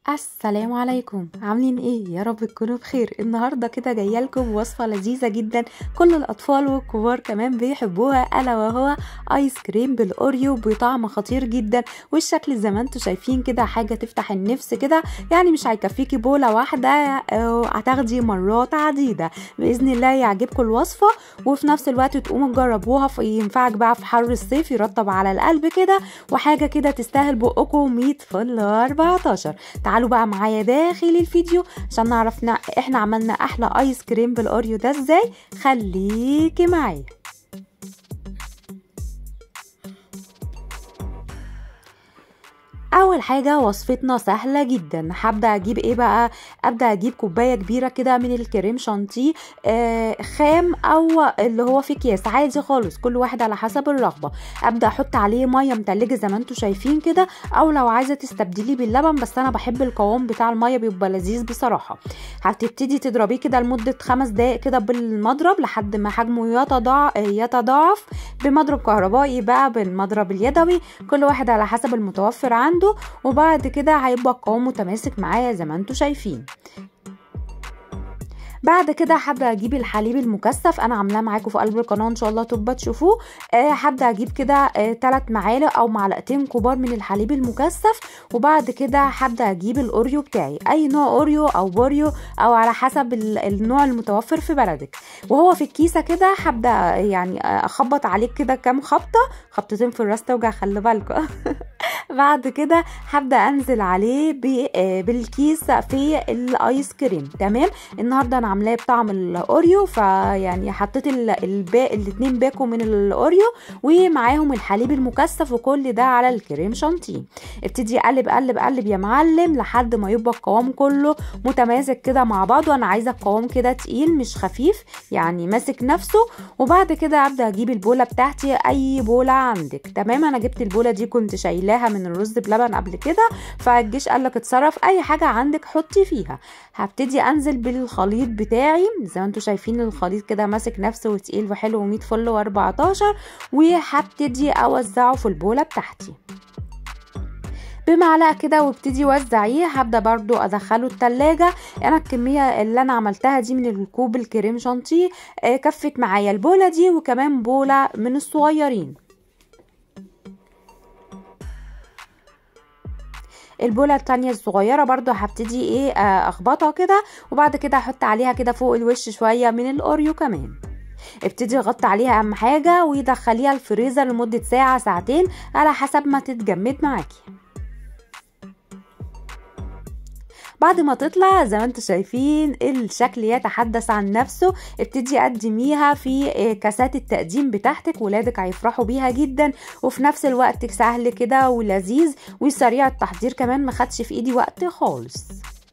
السلام عليكم عاملين ايه يا رب تكونوا بخير النهارده كده جايه لكم وصفه لذيذه جدا كل الاطفال والكبار كمان بيحبوها الا وهو ايس كريم بالاوريو بطعم خطير جدا والشكل زي ما انتم شايفين كده حاجه تفتح النفس كده يعني مش هيكفيكي بوله واحده آه، هتاخدي مرات عديده باذن الله يعجبكم الوصفه وفي نفس الوقت تقوموا تجربوها في ينفعك بقى في حر الصيف يرطب على القلب كده وحاجه كده تستاهل بقكم 100 فل 14 تعالوا بقى معايا داخل الفيديو عشان نعرف نا... احنا عملنا احلى ايس كريم بالاوريو ده ازاي خليكي معايا اول حاجه وصفتنا سهله جدا هبدا اجيب ايه بقى ابدا اجيب كوبايه كبيره كده من الكريم شانتيه آه خام او اللي هو في اكياس عادي خالص كل واحد على حسب الرغبه ابدا احط عليه ميه متلجه زي ما انتم شايفين كده او لو عايزه تستبدليه باللبن بس انا بحب القوام بتاع الميه بيبقى لذيذ بصراحه هتبتدي تضربيه كده لمده خمس دقائق كده بالمضرب لحد ما حجمه يتضاعف يتضاعف بمضرب كهربائي بقى بالمضرب اليدوي كل واحد على حسب المتوفر عنده وبعد كده هيبقى القوام متماسك معايا زي ما انتم شايفين بعد كده هبدا اجيب الحليب المكثف انا عاملاه معاكم في قلب القناه ان شاء الله تبقى تشوفوه أه هبدا اجيب كده أه 3 معالق او معلقتين كبار من الحليب المكثف وبعد كده هبدا اجيب الاوريو بتاعي اي نوع اوريو او بوريو او على حسب النوع المتوفر في بلدك وهو في الكيسه كده هبدا يعني اخبط عليه كده كام خبطه خبطتين في الراس توجع خلي بالكم بعد كده هبدا انزل عليه بالكيس في الايس كريم تمام النهارده انا عاملاه بطعم الاوريو فيعني حطيت الباقي الاتنين باكو من الاوريو ومعاهم الحليب المكثف وكل ده على الكريم شانتيه ابتدي اقلب قلب قلب يا معلم لحد ما يبقى القوام كله متماسك كده مع بعضه انا عايزه القوام كده تقيل مش خفيف يعني ماسك نفسه وبعد كده ابدا اجيب البوله بتاعتي اي بوله عندك تمام انا جبت البوله دي كنت شايلاها من الرز بلبن قبل كده فالجيش قالك اتصرف اي حاجه عندك حطي فيها هبتدي انزل بالخليط بتاعي زي ما انتم شايفين الخليط كده ماسك نفسه وتقيل وحلو و100 فل و14 وهبتدي اوزعه في البوله بتاعتي بمعلقه كده وابتدي وزعيه هبدا برضو ادخله التلاجة انا الكميه اللي انا عملتها دي من الكوب الكريم شانتيه كفت معايا البوله دي وكمان بوله من الصغيرين البوله التانية الصغيره برضو هبتدي ايه اخبطها كده وبعد كده احط عليها كده فوق الوش شويه من الاوريو كمان ابتدي غطي عليها اهم حاجه ودخليها الفريزر لمده ساعه ساعتين على حسب ما تتجمد معاكي بعد ما تطلع زي ما انتم شايفين الشكل يتحدث عن نفسه ابتدي قدميها في كاسات التقديم بتاعتك ولادك هيفرحوا بيها جدا وفي نفس الوقت سهل كده ولذيذ وسريع التحضير كمان ما خدش في ايدي وقت خالص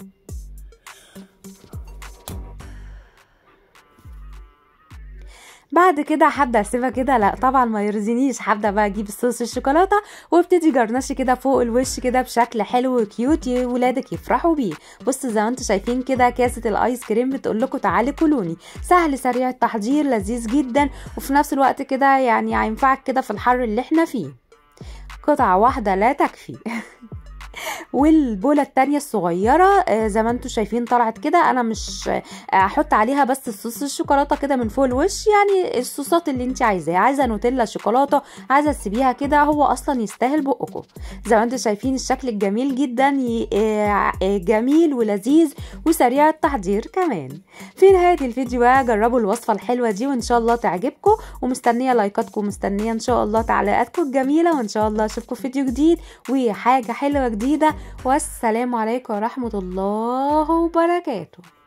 بعد كده هبدا اسيبها كده لا طبعا ما يرزينيش هبدا بقى اجيب الصوص الشوكولاته وابتدي جرنشي كده فوق الوش كده بشكل حلو وكيوت ولادك يفرحوا بيه بصوا زي ما انتم شايفين كده كاسه الايس كريم بتقول لكم تعالي كلوني سهل سريع التحضير لذيذ جدا وفي نفس الوقت كده يعني هينفعك كده في الحر اللي احنا فيه قطعه واحده لا تكفي والبوله التانية الصغيره زي ما انتم شايفين طلعت كده انا مش احط عليها بس الصوص الشوكولاته كده من فوق الوش يعني الصوصات اللي انت عايزاها عايزه نوتيلا شوكولاته عايزه تسيبيها كده هو اصلا يستاهل بقكم زي ما انتم شايفين الشكل الجميل جدا جميل ولذيذ وسريع التحضير كمان في نهايه الفيديو بقى جربوا الوصفه الحلوه دي وان شاء الله تعجبكم ومستنيه لايكاتكم ومستنيه ان شاء الله تعليقاتكم الجميله وان شاء الله اشوفكم في فيديو جديد وحاجه حلوه جديده والسلام عليكم ورحمة الله وبركاته